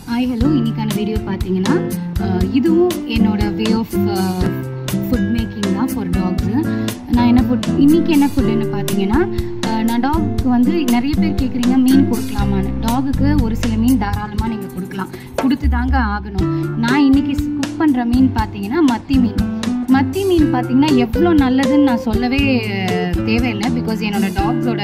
Hi hello இன்னைக்கான video பார்த்தீங்கன்னா அஹ், இதுவும் என்னோட வே ஆஃப் ஃபுட் மேக்கிங் தான் ஃபார் டாக்ஸு நான் என்ன ஃபுட் இன்னைக்கு என்ன ஃபுட்டுன்னு பார்த்தீங்கன்னா அஹ், நான் டாக்கு வந்து நிறைய பேர் கேட்குறீங்க மீன் கொடுக்கலாமான்னு டாகுக்கு ஒரு சில மீன் தாராளமாக நீங்கள் கொடுக்கலாம் கொடுத்து தாங்க ஆகணும் நான் இன்னைக்கு குக் பண்ணுற மீன் பார்த்தீங்கன்னா மத்தி மீன் மத்தி மீன் பார்த்தீங்கன்னா எவ்வளோ நல்லதுன்னு நான் சொல்லவே அஹ், தேவையில்லை பிகாஸ் என்னோட டாக்ஸோட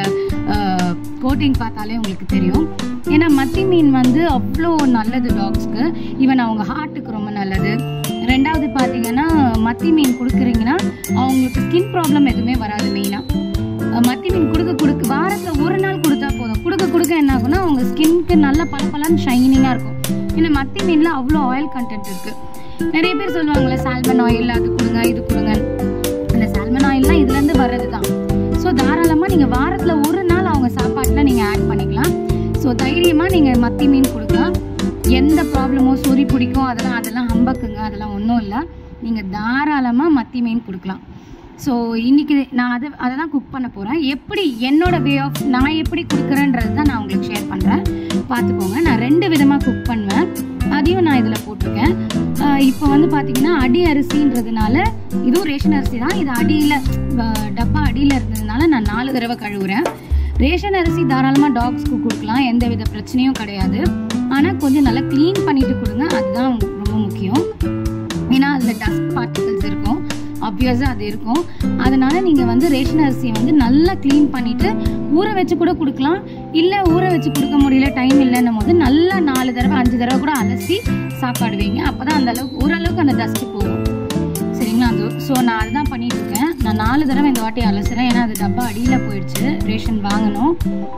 கோட்டிங் பார்த்தாலே உங்களுக்கு தெரியும் ஏன்னா மத்தி மீன் வந்து அவ்வளோ நல்லது டாக்ஸ்க்கு ஈவன் அவங்க ஹார்ட்டுக்கு ரொம்ப நல்லது ரெண்டாவது பார்த்தீங்கன்னா மத்தி மீன் கொடுக்குறீங்கன்னா அவங்களுக்கு ஸ்கின் ப்ராப்ளம் எதுவுமே வராது மெயினாக மத்தி மீன் கொடுக்க கொடுக்க வாரத்தில் ஒரு நாள் கொடுத்தா போதும் கொடுக்க கொடுக்க என்ன ஆகும்னா அவங்க ஸ்கின்க்கு நல்ல பளபளன்னு ஷைனிங்காக இருக்கும் ஏன்னா மத்தி மீனில் அவ்வளோ ஆயில் கண்டென்ட் இருக்குது நிறைய பேர் சொல்லுவாங்கள்ல சால்மன் ஆயில் அது கொடுங்க இது கொடுங்க அந்த சால்மன் ஆயில்லாம் இதுலேருந்து வர்றது தான் ஸோ தாராளமாக நீங்கள் வாரத்தில் ஒரு நாள் அவங்க சாப்பாட்டில் நீங்கள் ஆட் பண்ணிக்கலாம் ஸோ தைரியமாக நீங்கள் மத்தி மீன் கொடுக்கலாம் எந்த ப்ராப்ளமோ சொறி பிடிக்கும் அதெல்லாம் அதெல்லாம் ஹம்பக்குங்க அதெல்லாம் ஒன்றும் இல்லை நீங்கள் தாராளமாக மத்தி மீன் கொடுக்கலாம் ஸோ இன்னைக்கு நான் அதை அதை தான் குக் பண்ண போகிறேன் எப்படி என்னோட வே ஆஃப் நான் எப்படி கொடுக்குறேன்றது தான் நான் உங்களுக்கு ஷேர் பண்ணுறேன் பார்த்துக்கோங்க நான் ரெண்டு விதமாக குக் பண்ணுவேன் அதையும் நான் இதில் போட்டிருக்கேன் ஆஹ் இப்போ வந்து பார்த்தீங்கன்னா அடி அரிசின்றதுனால இதுவும் ரேஷன் அரிசி தான் இது அடியில் டப்பா அடியில் இருந்ததுனால நான் நாலு தடவை கழுவுறேன் ரேஷன் அரிசி தாராளமாக டாக்ஸ்க்கு கொடுக்கலாம் எந்த வித பிரச்சனையும் கிடையாது ஆனால் கொஞ்சம் நல்லா க்ளீன் பண்ணிட்டு கொடுங்க அதுதான் ரொம்ப முக்கியம் ஏன்னா அதில் டஸ்ட் பார்ட்டிகல்ஸ் இருக்கும் ஆப்வியஸாக அது இருக்கும் அதனால நீங்கள் வந்து ரேஷன் அரிசியை வந்து நல்லா க்ளீன் பண்ணிவிட்டு ஊற வச்சு கூட கொடுக்கலாம் இல்லை ஊற வச்சு கொடுக்க முடியல டைம் இல்லைன்னும் போது நல்லா நாலு தடவை அஞ்சு தடவை கூட அலசி சாப்பாடு வைங்க அப்போ தான் அந்த அளவுக்கு ஓரளவுக்கு அந்த டஸ்ட்டு போகும் சரிங்களா அது ஸோ நான் அதுதான் பண்ணிட்டு இருக்கேன் நான் நாலு தடவை இந்த வாட்டி அலசுறேன் ஏன்னா அது டப்பா அடியில் போயிடுச்சு ரேஷன் வாங்கணும்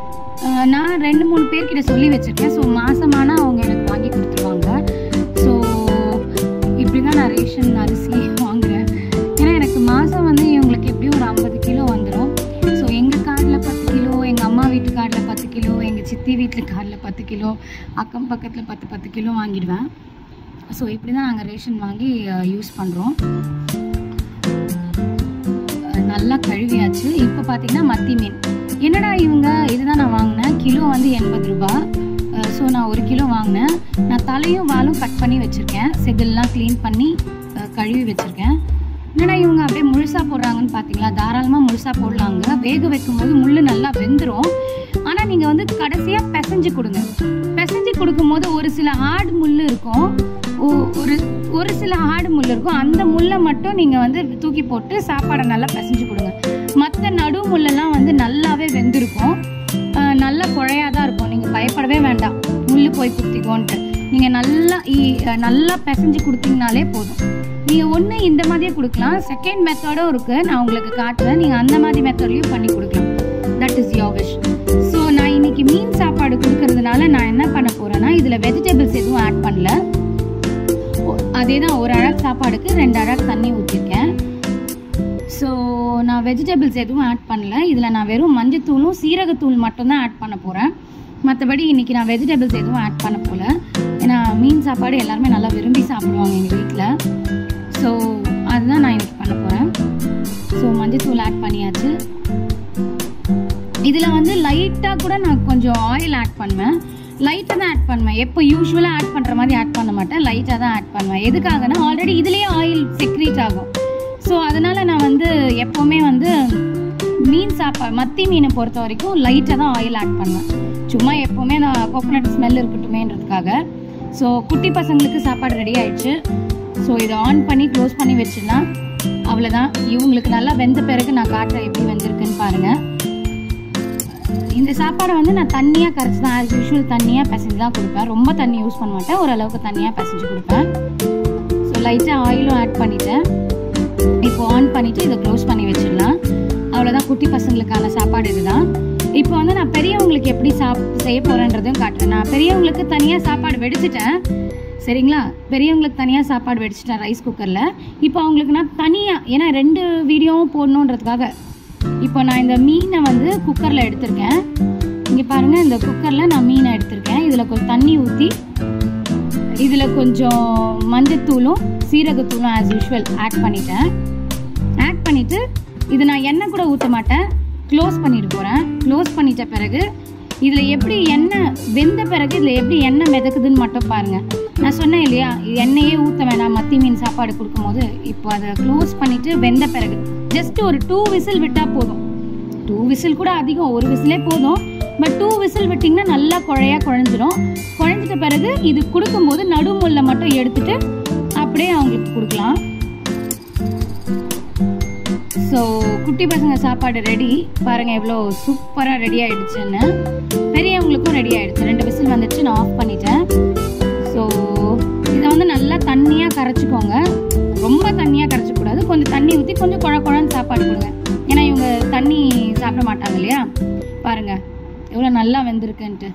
அஹ் நான் ரெண்டு மூணு பேர்கிட்ட சொல்லி வச்சுருக்கேன் ஸோ மாசமான அவங்க எனக்கு வாங்கி கொடுத்துருவாங்க ஸோ இப்படி தான் நான் ரேஷன் அரிசி வாங்குறேன் ஏன்னா எனக்கு மாதம் வந்து இவங்களுக்கு எப்படியும் ஒரு ஐம்பது கிலோ வந்துடும் ஸோ எங்கள் கார்டில் பத்து கிலோ எங்கள் அம்மா வீட்டு கார்டில் பத்து கிலோ எங்கள் சித்தி வீட்டில் கார்டில் பத்து கிலோ அக்கம் பக்கத்தில் பத்து பத்து கிலோ வாங்கிடுவேன் ஸோ இப்படி தான் நாங்கள் ரேஷன் வாங்கி யூஸ் பண்ணுறோம் நல்லா கழுவியாச்சு இப்போ பார்த்தீங்கன்னா மத்தி மீன் என்னடா இவங்க இதுதான் நான் வாங்கினேன் கிலோ வந்து எண்பது ரூபா ஸோ நான் ஒரு கிலோ வாங்கினேன் நான் தலையும் வாலும் கட் பண்ணி வச்சுருக்கேன் செதில்லாம் க்ளீன் பண்ணி அஹ், கழுவி வச்சுருக்கேன் என்னடா இவங்க அப்படியே முழுசாக போடுறாங்கன்னு பார்த்தீங்களா தாராளமாக முழுசாக போடலாங்க வேக வைக்கும்போது முள் நல்லா வெந்துடும் ஆனால் நீங்கள் வந்து கடைசியாக பிசைஞ்சு கொடுங்க பிசைஞ்சு கொடுக்கும்போது ஒரு சில ஆடு முள் இருக்கும் ஒ- ஒரு ஒரு சில ஆடு முள் இருக்கும் அந்த முள்ளை மட்டும் நீங்கள் வந்து தூக்கி போட்டு சாப்பாடை நல்லா பிசைஞ்சு கொடுங்க மற்ற நடு முள்ளெல்லாம் வந்து நல்லாவே வெந்திருக்கும் ஆஹ் நல்லா குழையாக தான் இருக்கும் நீங்கள் பயப்படவே வேண்டாம் முள் போய் குத்திக்கோன்ட்டு நீங்கள் நல்லா ஈ- நல்லா பிசைஞ்சு கொடுத்தீங்கனாலே போதும் நீங்கள் ஒன்று இந்த மாதிரியே கொடுக்கலாம் செகண்ட் மெத்தடும் இருக்குது நான் உங்களுக்கு காட்டுறேன் நீங்கள் அந்த மாதிரி மெத்தட்லையும் பண்ணி கொடுக்கலாம் that is your wish so நான் இன்னைக்கு மீன் சாப்பாடு கொடுக்கறதுனால நான் என்ன பண்ண போகிறேன்னா இதில் வெஜிடபிள்ஸ் எதுவும் ஆட் பண்ணல அதே தான் ஒரு அழகு சாப்பாடுக்கு ரெண்டு அழகு தண்ணி ஊற்றிருக்கேன் ஸோ நான் வெஜிடபிள்ஸ் எதுவும் ஆட் பண்ணல இதில் நான் வெறும் மஞ்சத்தூளும் சீரகத்தூள் மட்டும்தான் ஆட் பண்ண போகிறேன் மற்றபடி இன்றைக்கி நான் வெஜிடபிள்ஸ் எதுவும் ஆட் பண்ண போகல ஏன்னா மீன் சாப்பாடு எல்லாருமே நல்லா விரும்பி சாப்பிடுவாங்க எங்கள் வீட்டில் ஸோ அதுதான் நான் இன்னைக்கு பண்ண போகிறேன் ஸோ மஞ்சத்தூள் ஆட் பண்ணியாச்சு இதில் வந்து லைட்டாக கூட நான் கொஞ்சம் ஆயில் ஆட் பண்ணுவேன் லைட்டாக தான் ஆட் பண்ணுவேன் எப்போ யூஸ்வலாக ஆட் பண்ணுற மாதிரி ஆட் பண்ண மாட்டேன் லைட்டாக தான் ஆட் பண்ணுவேன் எதுக்காகனா ஆல்ரெடி இதுலேயே ஆயில் செக்ரீட் ஆகும் ஸோ அதனால் நான் வந்து எப்போவுமே வந்து மீன் சாப்பாடு மத்தி மீனை பொறுத்த வரைக்கும் லைட்டாக தான் ஆயில் ஆட் பண்ணுவேன் சும்மா எப்போவுமே நான் கோகோனட் ஸ்மெல் இருக்கட்டுமேன்றதுக்காக ஸோ குட்டி பசங்களுக்கு சாப்பாடு ரெடி ஆயிடுச்சு ஸோ இதை ஆன் பண்ணி க்ளோஸ் பண்ணி வச்சிடலாம் அவ்வளோதான் இவங்களுக்கு நல்லா வெந்த பிறகு நான் காட்டுறேன் எப்படி வெந்திருக்குன்னு பாருங்கள் இந்த சாப்பாடை வந்து நான் தண்ணியாக கரைச்சி தான் ஆஸ் யூஷுவல் தண்ணியாக பிசைஞ்சு தான் கொடுப்பேன் ரொம்ப தண்ணி யூஸ் பண்ண மாட்டேன் ஓரளவுக்கு தண்ணியாக பிசைஞ்சு கொடுப்பேன் ஸோ லைட்டாக ஆயிலும் ஆட் பண்ணிட்டேன் இப்போ ஆன் பண்ணிவிட்டு இதை க்ளோஸ் பண்ணி வச்சிடலாம் அவ்வளோதான் குட்டி பசங்களுக்கான சாப்பாடு இதுதான் இப்போ வந்து நான் பெரியவங்களுக்கு எப்படி சாப் செய்ய போகிறேன்றதையும் காட்டுறேன் நான் பெரியவங்களுக்கு தனியாக சாப்பாடு வெடிச்சிட்டேன் சரிங்களா பெரியவங்களுக்கு தனியாக சாப்பாடு வெடிச்சிட்டேன் ரைஸ் குக்கரில் இப்போ அவங்களுக்கு நான் தனியாக ஏன்னா ரெண்டு வீடியோவும் போடணுன்றதுக்காக இப்போ நான் இந்த மீனை வந்து குக்கரில் எடுத்திருக்கேன் இங்கே பாருங்கள் இந்த குக்கரில் நான் மீனை எடுத்திருக்கேன் இதில் கொஞ்சம் தண்ணி ஊற்றி இதில் கொஞ்சம் மஞ்சத்தூளும் சீரகத்தூளும் ஆஸ் யூஷுவல் ஆட் பண்ணிட்டேன் ஆட் பண்ணிவிட்டு இது நான் எண்ணெய் கூட ஊற்ற மாட்டேன் க்ளோஸ் பண்ணிட்டு போகிறேன் க்ளோஸ் பண்ணிட்ட பிறகு இதில் எப்படி எண்ணெய் வெந்த பிறகு இதில் எப்படி எண்ணெய் மிதக்குதுன்னு மட்டும் பாருங்கள் நான் சொன்னேன் இல்லையா எண்ணெயே ஊற்ற வேணாம் மத்தி மீன் சாப்பாடு கொடுக்கும்போது இப்போ அதை க்ளோஸ் பண்ணிவிட்டு வெந்த பிறகு ஜஸ்ட் ஒரு டூ விசில் விட்டால் போதும் டூ விசில் கூட அதிகம் ஒரு விசிலே போதும் பட் டூ விசில் விட்டிங்கன்னா நல்லா குழையா குழஞ்சிரும் குழஞ்சிட்ட பிறகு இது கொடுக்கும்போது நடுமுள்ள மட்டும் எடுத்துட்டு அப்படியே அவங்களுக்கு கொடுக்கலாம் ஸோ குட்டி பசங்க சாப்பாடு ரெடி பாருங்க எவ்வளோ சூப்பராக ரெடி ஆயிடுச்சுன்னு பெரியவங்களுக்கும் ரெடி ஆயிடுச்சு ரெண்டு விசில் வந்துடுச்சு நான் ஆஃப் பண்ணிட்டேன் ஸோ இதை வந்து நல்லா தண்ணியாக கரைச்சிக்கோங்க ரொம்ப தண்ணியாக கரைச்சிக்கூடாது கொஞ்சம் தண்ணி ஊற்றி கொஞ்சம் குழ குழன்னு சாப்பாடு கொடுங்க ஏன்னா இவங்க தண்ணி சாப்பிட மாட்டாங்க இல்லையா பாருங்க எவ்வளோ நல்லா வெந்திருக்குன்ட்டு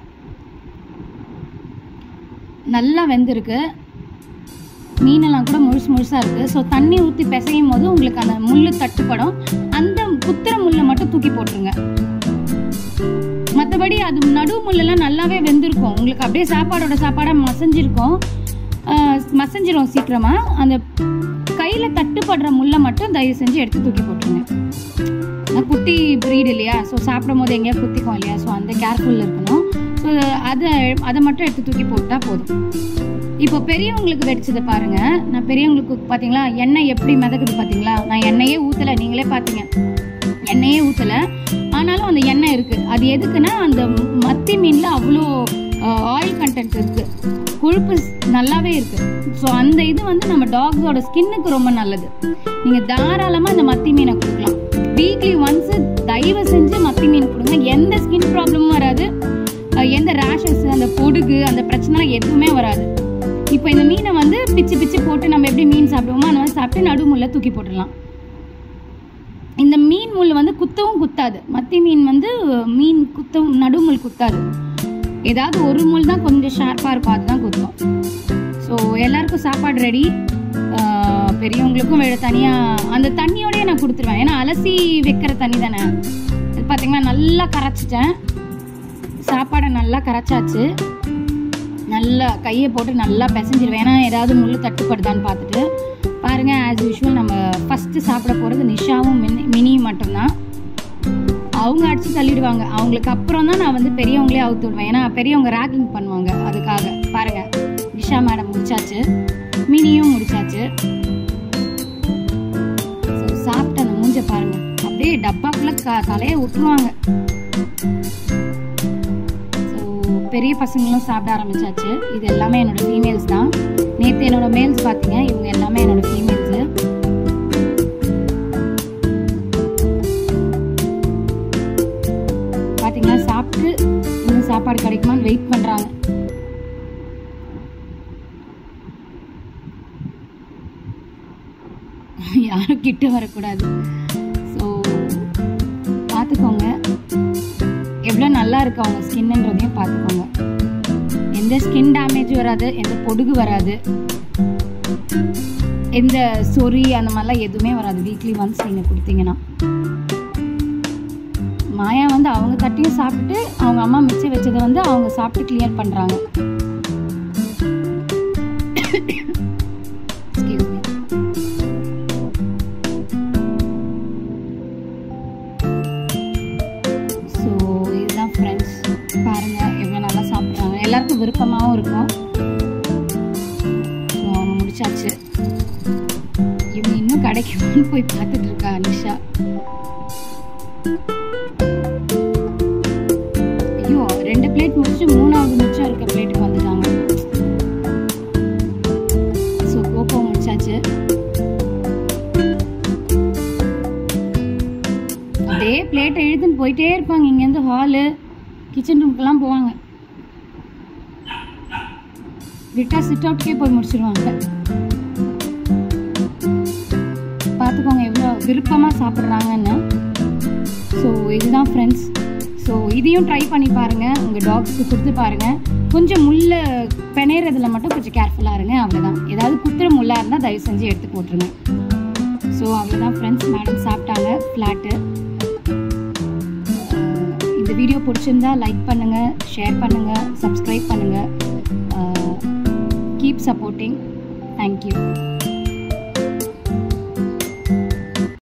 நல்லா வெந்திருக்கு மீனெல்லாம் கூட முழுசு முழுசாக இருக்குது ஸோ தண்ணி ஊற்றி பிசையும் போது உங்களுக்கு அந்த முள் தட்டுப்படும் அந்த குத்துற முள்ளை மட்டும் தூக்கி போட்டுருங்க மற்றபடி அது நடு முள்ளெல்லாம் நல்லாவே வெந்திருக்கும் உங்களுக்கு அப்படியே சாப்பாடோட சாப்பாடாக மசஞ்சிருக்கும் ஆஹ் மசஞ்சிரும் சீக்கிரமாக அந்த கையில் தட்டுப்படுற முள்ளை மட்டும் தயவு செஞ்சு எடுத்து தூக்கி போட்டுருங்க நான் குட்டி ப்ரீட் இல்லையா ஸோ சாப்பிடும் போது எங்கேயா குத்திக்கும் இல்லையா ஸோ அந்த கேர்ஃபுல் இருக்கணும் ஸோ அதை அதை மட்டும் எடுத்து தூக்கி போட்டால் போதும் இப்போ பெரியவங்களுக்கு வெடிச்சதை பாருங்க நான் பெரியவங்களுக்கு பார்த்தீங்களா எண்ணெய் எப்படி மிதக்குது பார்த்தீங்களா நான் எண்ணெயே ஊற்றலை நீங்களே பார்த்தீங்க எண்ணெயே ஊற்றலை ஆனாலும் அந்த எண்ணெய் இருக்குது அது எதுக்குன்னா அந்த மத்தி மீனில் அவ்வளோ ஆயில் கண்டென்ட் இருக்குது கொழுப்பு நல்லாவே இருக்குது ஸோ அந்த இது வந்து நம்ம டாக்ஸோட ஸ்கின்னுக்கு ரொம்ப நல்லது நீங்கள் தாராளமாக இந்த மத்தி மீனை கொடுக்கலாம் வீக்லி ஒன்ஸ் தயவு செஞ்சு மத்தி மீன் கொடுங்க எந்த ஸ்கின் ப்ராப்ளமும் வராது அஹ் எந்த ரேஷஸ் அந்த பொடுகு அந்த பிரச்சனை எதுவுமே வராது இப்போ இந்த மீனை வந்து பிச்சு பிச்சு போட்டு நம்ம எப்படி மீன் சாப்பிடுவோமோ அந்த மாதிரி சாப்பிட்டு நடுமுள்ள தூக்கி போட்டுடலாம் இந்த மீன் முள் வந்து குத்தவும் குத்தாது மத்தி மீன் வந்து மீன் குத்தவும் நடுமுள் குத்தாது ஏதாவது ஒரு முள் தான் கொஞ்சம் ஷார்ப்பாக இருக்கும் அதுதான் குத்தும் ஸோ எல்லாருக்கும் சாப்பாடு ரெடி பெரியவங்களுக்கும் வேறு தனியாக அந்த தண்ணியோடய நான் கொடுத்துருவேன் ஏன்னா அலசி வைக்கிற தண்ணி தானே இது பார்த்தீங்கன்னா நல்லா கரைச்சிட்டேன் சாப்பாடை நல்லா கரைச்சாச்சு நல்லா கையை போட்டு நல்லா பிசைஞ்சிருவேன் ஏன்னா ஏதாவது முள் தட்டுப்படுதான்னு பார்த்துட்டு பாருங்க ஆஸ் யூஷுவல் நம்ம ஃபஸ்ட்டு சாப்பிட போகிறது நிஷாவும் மினி மினியும் மட்டும்தான் அவங்க அடித்து தள்ளிடுவாங்க அவங்களுக்கு அப்புறம் தான் நான் வந்து பெரியவங்களே அவுத்து விடுவேன் ஏன்னா பெரியவங்க ராகிங் பண்ணுவாங்க அதுக்காக பாருங்க நிஷா மேடம் முடிச்சாச்சு மினியும் முடிச்சாச்சு ஸோ சாப்பிட்டு அந்த மூஞ்ச பாருங்க அப்படியே டப்பாக்குள்ள க தலையை விட்டுருவாங்க ஸோ பெரிய பசங்களும் சாப்பிட ஆரம்பிச்சாச்சு இது எல்லாமே என்னோட ஃபீமேல்ஸ் தான் நேற்று என்னோட மேல்ஸ் பார்த்தீங்க இவங்க எல்லாமே என்னோட ஃபீமேல்ஸு பார்த்தீங்கன்னா சாப்பிட்டு இன்னும் சாப்பாடு கிடைக்குமான்னு வெயிட் பண்ணுறாங்க யாரும் கிட்ட வரக்கூடாது ஸோ பார்த்துக்கோங்க எவ்வளோ நல்லா இருக்கு அவங்க ஸ்கின்ன்றதையும் பார்த்துக்கோங்க எந்த ஸ்கின் டேமேஜ் வராது எந்த பொடுகு வராது எந்த சொறி அந்த மாதிரிலாம் எதுவுமே வராது வீக்லி ஒன்ஸ் நீங்கள் கொடுத்தீங்கன்னா மாயா வந்து அவங்க தட்டியும் சாப்பிட்டுட்டு அவங்க அம்மா மிச்சம் வச்சதை வந்து அவங்க சாப்பிட்டு கிளியர் பண்ணுறாங்க Excuse me. ஸோ இதுதான் ஃப்ரெண்ட்ஸ் பாருங்கள் எவ்வளோ நல்லா சாப்பிட்றாங்க எல்லாருக்கும் விருப்பமாகவும் இருக்கும் ஸோ அவங்க முடிச்சாச்சு இவங்க இன்னும் கிடைக்குமான்னு போய் பார்த்துட்டு இருக்கா நிஷா ஐயோ ரெண்டு பிளேட் முடிச்சு மூணாவது மிச்சம் இருக்க பிளேட்டுக்கு வந்துட்டாங்க ஸோ கோகோ முடிச்சாச்சு அப்படியே பிளேட்டை இழுத்துன்னு போயிட்டே இருப்பாங்க இங்கேருந்து ஹாலு கிச்சன் ரூம்க்கெல்லாம் போவாங்க விட்டா சிட் அவுட்கே போய் முடிச்சிருவாங்க பார்த்துக்கோங்க எவ்வளோ விருப்பமாக சாப்பிட்றாங்கன்னு ஸோ இதுதான் ஃப்ரெண்ட்ஸ் ஸோ இதையும் ட்ரை பண்ணி பாருங்கள் உங்கள் டாக்ஸ்க்கு கொடுத்து பாருங்கள் கொஞ்சம் முள்ள பிணையறதுல மட்டும் கொஞ்சம் கேர்ஃபுல்லாக இருங்க அவ்வளோதான் ஏதாவது குத்துற முள்ளாக இருந்தால் தயவு செஞ்சு எடுத்து போட்டுருங்க ஸோ அவ்வளோதான் ஃப்ரெண்ட்ஸ் மேடம் சாப்பிட்டாங்க ஃப்ளாட்டு இந்த வீடியோ பிடிச்சிருந்தா லைக் பண்ணுங்கள் ஷேர் பண்ணுங்கள் சப்ஸ்கிரைப் பண்ணுங்கள் கீப் சப்போர்ட்டிங் தேங்க்யூ